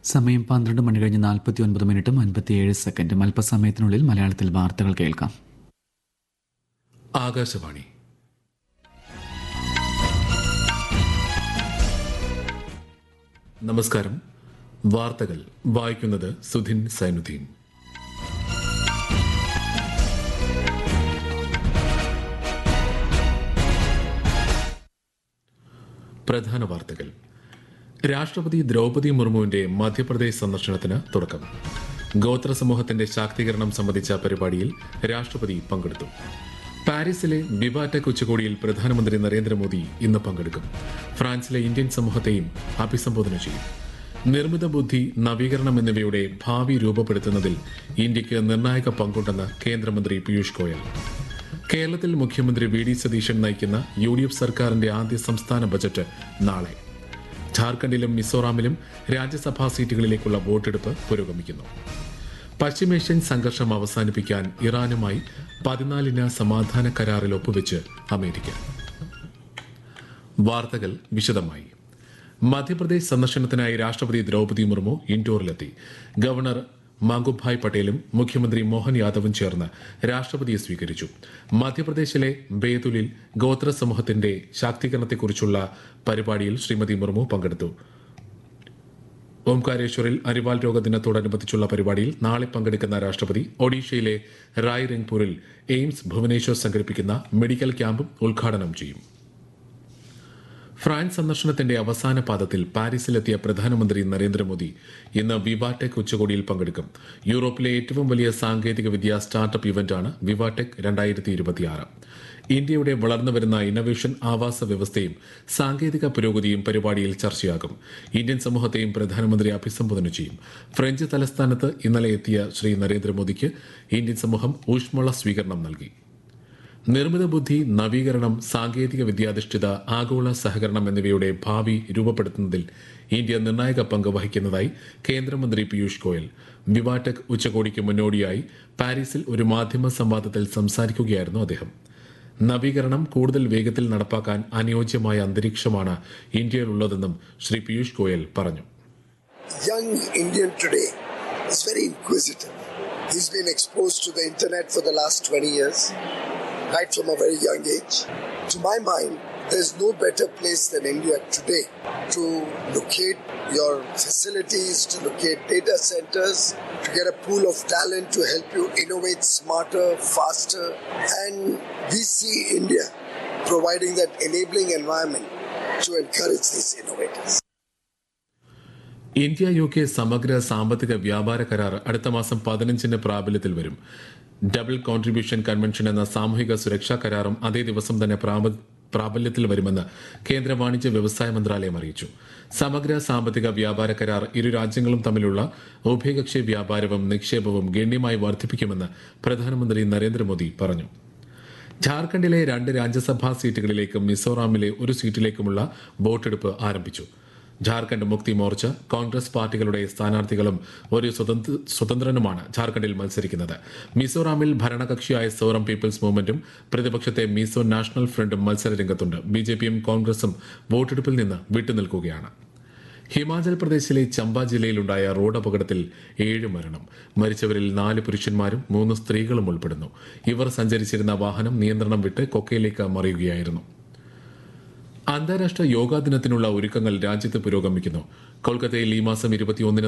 സമയം പന്ത്രണ്ട് മണി കഴിഞ്ഞ് നാൽപ്പത്തി ഒൻപത് മിനിറ്റും അൻപത്തിയേഴ് സെക്കൻഡും അല്പസമയത്തിനുള്ളിൽ മലയാളത്തിൽ വാർത്തകൾ കേൾക്കാം ആകാശവാണി നമസ്കാരം വാർത്തകൾ വായിക്കുന്നത് സുധിൻ സൈനുദ്ദീൻ പ്രധാന വാർത്തകൾ രാഷ്ട്രപതി ദ്രൗപദി മുർമുവിന്റെ മധ്യപ്രദേശ് സന്ദർശനത്തിന് തുടക്കം ഗോത്ര സമൂഹത്തിന്റെ ശാക്തീകരണം സംബന്ധിച്ച പരിപാടിയിൽ രാഷ്ട്രപതി പങ്കെടുത്തു പാരീസിലെ വിവാടെക് ഉച്ചകോടിയിൽ പ്രധാനമന്ത്രി നരേന്ദ്രമോദി ഇന്ന് പങ്കെടുക്കും ഫ്രാൻസിലെ ഇന്ത്യൻ സമൂഹത്തെയും അഭിസംബോധന ചെയ്യും നിർമ്മിത ബുദ്ധി നവീകരണം എന്നിവയുടെ ഭാവി രൂപപ്പെടുത്തുന്നതിൽ ഇന്ത്യക്ക് നിർണായക പങ്കുണ്ടെന്ന് കേന്ദ്രമന്ത്രി പീയൂഷ് ഗോയൽ കേരളത്തിൽ മുഖ്യമന്ത്രി വി ഡി സതീശൻ നയിക്കുന്ന യു ഡി എഫ് സർക്കാരിന്റെ ആദ്യ സംസ്ഥാന ബജറ്റ് നാളെ ഝാർഖണ്ഡിലും മിസോറാമിലും രാജ്യസഭാ സീറ്റുകളിലേക്കുള്ള വോട്ടെടുപ്പ് പുരോഗമിക്കുന്നു പശ്ചിമേഷ്യൻ സംഘർഷം അവസാനിപ്പിക്കാൻ ഇറാനുമായി പതിനാലിന് സമാധാന കരാറിൽ ഒപ്പുവെച്ച് അമേരിക്ക വാർത്തകൾ വിശദമായി മധ്യപ്രദേശ് സന്ദർശനത്തിനായി രാഷ്ട്രപതി ദ്രൗപദി മുർമു ഇൻഡോറിലെത്തി ഗവർണർ മാംഗുഭായ് പട്ടേലും മുഖ്യമന്ത്രി മോഹൻ യാദവും ചേർന്ന് രാഷ്ട്രപതിയെ സ്വീകരിച്ചു മധ്യപ്രദേശിലെ ബേതുലിൽ ഗോത്ര സമൂഹത്തിന്റെ ശാക്തീകരണത്തെക്കുറിച്ചുള്ള പരിപാടിയിൽ ശ്രീമതി മുർമു പങ്കെടുത്തു ഓംകാരേശ്വറിൽ അരിവാൾ രോഗ ദിനത്തോടനുബന്ധിച്ചുള്ള പരിപാടിയിൽ നാളെ പങ്കെടുക്കുന്ന രാഷ്ട്രപതി ഒഡീഷയിലെ റായ് രംഗ്പൂരിൽ എയിംസ് ഭുവനേശ്വർ സംഘടിപ്പിക്കുന്ന മെഡിക്കൽ ക്യാമ്പും ഉദ്ഘാടനം ചെയ്യും ഫ്രാൻസ് സന്ദർശനത്തിന്റെ അവസാന പാദത്തിൽ പാരീസിലെത്തിയ പ്രധാനമന്ത്രി നരേന്ദ്രമോദി ഇന്ന് വിവാടെക് ഉച്ചകോടിയിൽ പങ്കെടുക്കും യൂറോപ്പിലെ ഏറ്റവും വലിയ സാങ്കേതിക വിദ്യാ സ്റ്റാർട്ടപ്പ് ഇവന്റാണ് വിവാടെക് രണ്ടായിരത്തി ഇരുപത്തിയാറ് ഇന്ത്യയുടെ വളർന്നുവരുന്ന ഇന്നൊവേഷൻ ആവാസ വ്യവസ്ഥയും സാങ്കേതിക പുരോഗതിയും പരിപാടിയിൽ ചർച്ചയാകും ഇന്ത്യൻ സമൂഹത്തെയും പ്രധാനമന്ത്രി അഭിസംബോധന ചെയ്യും ഫ്രഞ്ച് തലസ്ഥാനത്ത് ഇന്നലെ എത്തിയ ശ്രീ നരേന്ദ്രമോദിക്ക് ഇന്ത്യൻ സമൂഹം ഊഷ്മള സ്വീകരണം നൽകി നിർമ്മിത ബുദ്ധി നവീകരണം സാങ്കേതിക വിദ്യാധിഷ്ഠിത ആഗോള സഹകരണം എന്നിവയുടെ ഭാവി രൂപപ്പെടുത്തുന്നതിൽ ഇന്ത്യ നിർണായക പങ്ക് വഹിക്കുന്നതായി കേന്ദ്രമന്ത്രി പീയൂഷ് ഗോയൽ വിവാടെക് ഉച്ചകോടിക്ക് മുന്നോടിയായി പാരീസിൽ ഒരു മാധ്യമ സംവാദത്തിൽ സംസാരിക്കുകയായിരുന്നു അദ്ദേഹം നവീകരണം കൂടുതൽ വേഗത്തിൽ നടപ്പാക്കാൻ അനുയോജ്യമായ അന്തരീക്ഷമാണ് ഇന്ത്യയിലുള്ളതെന്നും ശ്രീ പീയൂഷ് ഗോയൽ പറഞ്ഞു young Indian today is very inquisitive. He's been exposed to the internet for the last 20 years, right from a very young age. To my mind, there's no better place than India today to locate your facilities, to locate data centers, to get a pool of talent to help you innovate smarter, faster. And we see India providing that enabling environment to encourage these innovators. India U K സമഗ്ര സാമ്പത്തിക വ്യാപാര കരാർ അടുത്ത മാസം പതിനഞ്ചിന് പ്രാബല്യത്തിൽ വരും double contribution convention എന്ന സാമൂഹിക സുരക്ഷാ കരാറും അതേ ദിവസം തന്നെ പ്രാബ- പ്രാബല്യത്തിൽ വരുമെന്ന് കേന്ദ്ര വാണിജ്യ വ്യവസായ മന്ത്രാലയം അറിയിച്ചു സമഗ്ര സാമ്പത്തിക വ്യാപാര കരാർ ഇരു രാജ്യങ്ങളും തമ്മിലുള്ള ഉഭയകക്ഷി വ്യാപാരവും നിക്ഷേപവും ഗണ്യമായി വർദ്ധിപ്പിക്കുമെന്ന് പ്രധാനമന്ത്രി നരേന്ദ്രമോദി പറഞ്ഞു ഝാർഖണ്ഡിലെ രണ്ട് രാജ്യസഭാ സീറ്റുകളിലേക്കും മിസോറാമിലെ ഒരു സീറ്റിലേക്കുമുള്ള വോട്ടെടുപ്പ് ആരംഭിച്ചു ഝാർഖണ്ഡ് മുക്തി മോർച്ച കോൺഗ്രസ് പാർട്ടികളുടെ സ്ഥാനാർത്ഥികളും ഒരു സ്വതന്ത്ര സ്വതന്ത്രനുമാണ് ഝാർഖണ്ഡിൽ മത്സരിക്കുന്നത് മിസോറാമിൽ ഭരണകക്ഷിയായ സോറം പീപ്പിൾസ് മൂവ്മെന്റും പ്രതിപക്ഷത്തെ മിസോ നാഷണൽ ഫ്രണ്ടും മത്സരരംഗത്തുണ്ട് ബി ജെ പിയും കോൺഗ്രസും വോട്ടെടുപ്പിൽ നിന്ന് വിട്ടുനിൽക്കുകയാണ് ഹിമാചൽ പ്രദേശിലെ ചമ്പ ജില്ലയിലുണ്ടായ റോഡ് അപകടത്തിൽ ഏഴ് മരണം മരിച്ചവരിൽ നാല് പുരുഷന്മാരും മൂന്ന് സ്ത്രീകളും ഉൾപ്പെടുന്നു ഇവർ സഞ്ചരിച്ചിരുന്ന വാഹനം നിയന്ത്രണം വിട്ട് കൊക്കയിലേക്ക് മറിയുകയായിരുന്നു അന്താരാഷ്ട്ര യോഗാ ദിനത്തിനുള്ള ഒരുക്കങ്ങൾ രാജ്യത്ത് പുരോഗമിക്കുന്നു കൊൽക്കത്തയിൽ ഈ മാസം ഇരുപത്തിയൊന്നിന്